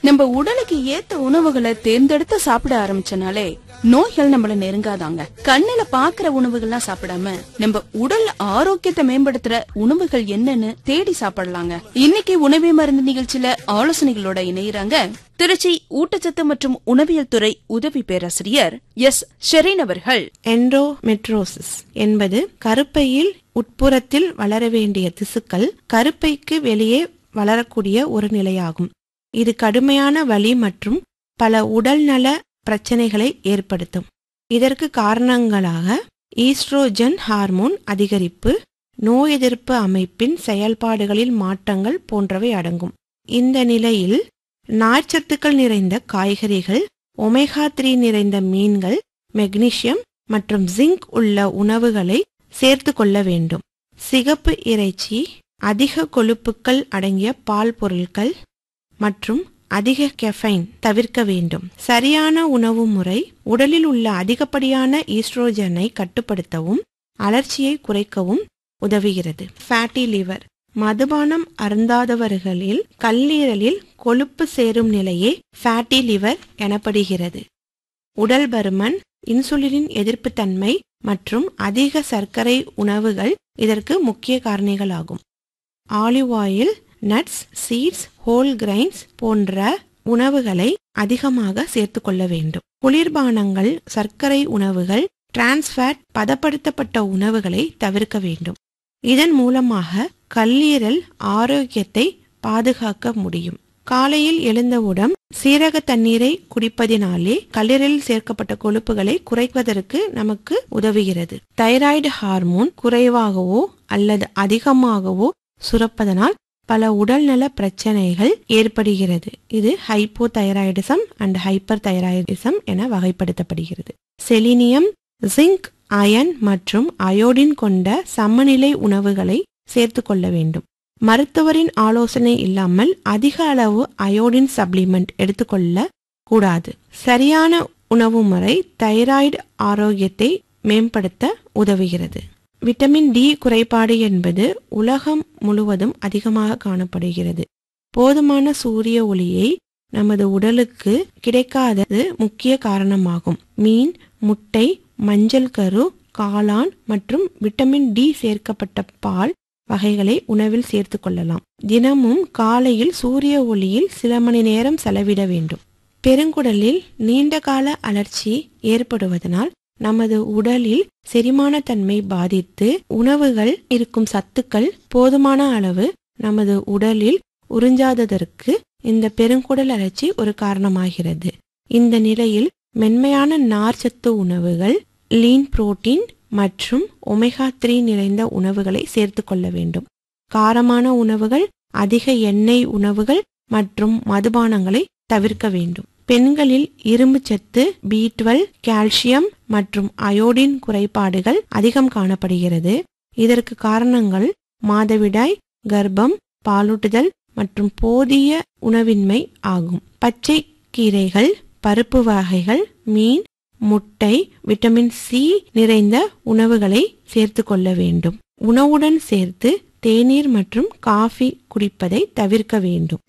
நம்ம உடலுக்கு ஏத்த உணவுகளை தேர்ந்தெடுத்து சாப்பிட ஆரம்பிச்சனாலே நோய்கள் நம்மள நெருங்காதாங்க கண்ணுல பாக்குற உணவுகள்லாம் சாப்பிடாம நம்ம உடல் ஆரோக்கியத்தை மேம்படுத்துற உணவுகள் என்னன்னு தேடி சாப்பிடலாங்க இன்னைக்கு உணவே மருந்து நிகழ்ச்சியில ஆலோசனைகளோட இணையறாங்க திருச்சி ஊட்டச்சத்து மற்றும் உணவியல் துறை உதவி பேராசிரியர் எஸ் ஷெரீன் அவர்கள் என்டோமெட்ரோசிஸ் என்பது கருப்பையில் உட்புறத்தில் வளர வேண்டிய திசுக்கள் கருப்பைக்கு வெளியே வளரக்கூடிய ஒரு நிலையாகும் இது கடுமையான வலி மற்றும் பல உடல்நல பிரச்சனைகளை ஏற்படுத்தும் இதற்கு காரணங்களாக ஈஸ்ட்ரோஜன் ஹார்மோன் அதிகரிப்பு நோய் எதிர்ப்பு அமைப்பின் செயல்பாடுகளில் மாற்றங்கள் போன்றவை அடங்கும் இந்த நிலையில் நார்ச்சத்துக்கள் நிறைந்த காய்கறிகள் ஒமேகா த்ரீ நிறைந்த மீன்கள் மெக்னீசியம் மற்றும் ஜிங்க் உள்ள உணவுகளை சேர்த்து கொள்ள வேண்டும் சிகப்பு இறைச்சி அதிக கொழுப்புக்கள் அடங்கிய பால் பொருட்கள் மற்றும் அதிக கெஃபைன் தவிர்க்க வேண்டும் சரியான உணவு முறை உடலில் உள்ள அதிகப்படியான ஈஸ்ட்ரோஜனை கட்டுப்படுத்தவும் அலர்ச்சியை குறைக்கவும் உதவுகிறது ஃபேட்டி லிவர் மதுபானம் அருந்தாதவர்களில் கல்லீரலில் கொழுப்பு சேரும் நிலையே ஃபேட்டி லிவர் எனப்படுகிறது உடல் பருமன் இன்சுலினின் எதிர்ப்புத்தன்மை மற்றும் அதிக சர்க்கரை உணவுகள் இதற்கு முக்கிய காரணிகளாகும் olive oil nuts seeds whole grains போன்ற உணவுகளை அதிகமாக சேர்த்து கொள்ள வேண்டும் குளிர்பானங்கள் சர்க்கரை உணவுகள் டிரான்ஸ்ஃபேட் பதப்படுத்தப்பட்ட உணவுகளை தவிர்க்க வேண்டும் இதன் மூலமாக கல்லீரல் ஆரோக்கியத்தை பாதுகாக்க முடியும் காலையில் எழுந்தவுடன் சீரக தண்ணீரை குடிப்பதினாலே கல்லீரலில் சேர்க்கப்பட்ட கொழுப்புகளை குறைப்பதற்கு நமக்கு உதவுகிறது தைராய்டு ஹார்மோன் குறைவாகவோ அல்லது அதிகமாகவோ சுரப்பதனால் பல உடல்நல பிரச்சனைகள் ஏற்படுகிறது இது hypothyroidism and hyperthyroidism என வகைப்படுத்தப்படுகிறது செலினியம் ஜிங்க் அயன் மற்றும் அயோடின் கொண்ட சமநிலை உணவுகளை சேர்த்து கொள்ள வேண்டும் மருத்துவரின் ஆலோசனை இல்லாமல் அதிக அளவு அயோடின் சப்ளிமெண்ட் எடுத்துக்கொள்ள கூடாது சரியான உணவு முறை தைராய்டு ஆரோக்கியத்தை மேம்படுத்த உதவுகிறது விட்டமின் டி குறைபாடு என்பது உலகம் முழுவதும் அதிகமாக காணப்படுகிறது போதுமான சூரிய ஒளியை நமது உடலுக்கு கிடைக்காதது முக்கிய காரணமாகும் மீன் முட்டை மஞ்சள் கரு காளான் மற்றும் விட்டமின் டி சேர்க்கப்பட்ட பால் வகைகளை உணவில் சேர்த்து கொள்ளலாம் தினமும் காலையில் சூரிய ஒளியில் சில மணி நேரம் செலவிட வேண்டும் பெருங்குடலில் நீண்ட கால அலர்ச்சி ஏற்படுவதனால் நமது உடலில் செரிமான தன்மை பாதித்து உணவுகள் இருக்கும் சத்துக்கள் போதுமான அளவு நமது உடலில் உறிஞ்சாததற்கு இந்த பெருங்குடல் அழற்சி ஒரு காரணமாகிறது இந்த நிலையில் மென்மையான நார்ச்சத்து உணவுகள் லீன் புரோட்டீன் மற்றும் ஒமேகா த்ரீ நிறைந்த உணவுகளை சேர்த்து கொள்ள வேண்டும் காரமான உணவுகள் அதிக எண்ணெய் உணவுகள் மற்றும் மதுபானங்களை தவிர்க்க வேண்டும் பெண்களில் இரும்பு சத்து பி டுவெல் கால்சியம் மற்றும் அயோடின் குறைபாடுகள் அதிகம் காணப்படுகிறது இதற்கு காரணங்கள் மாதவிடாய் கர்ப்பம் பாலூட்டுதல் மற்றும் போதிய உணவின்மை ஆகும் பச்சை கீரைகள் பருப்பு வகைகள் மீன் முட்டை விட்டமின் சி நிறைந்த உணவுகளை சேர்த்து கொள்ள வேண்டும் உணவுடன் சேர்த்து தேநீர் மற்றும் காஃபி குடிப்பதை தவிர்க்க வேண்டும்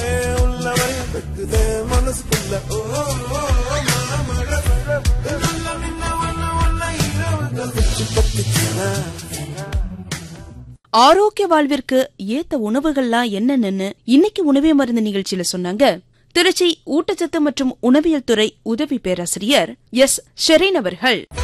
ஆரோக்கிய வாழ்விற்கு ஏத்த உணவுகள்லாம் என்னென்னு இன்னைக்கு உணவே மருந்து நிகழ்ச்சியில சொன்னாங்க திருச்சி ஊட்டச்சத்து மற்றும் உணவியல் துறை உதவி பேராசிரியர் எஸ் ஷெரீன் அவர்கள்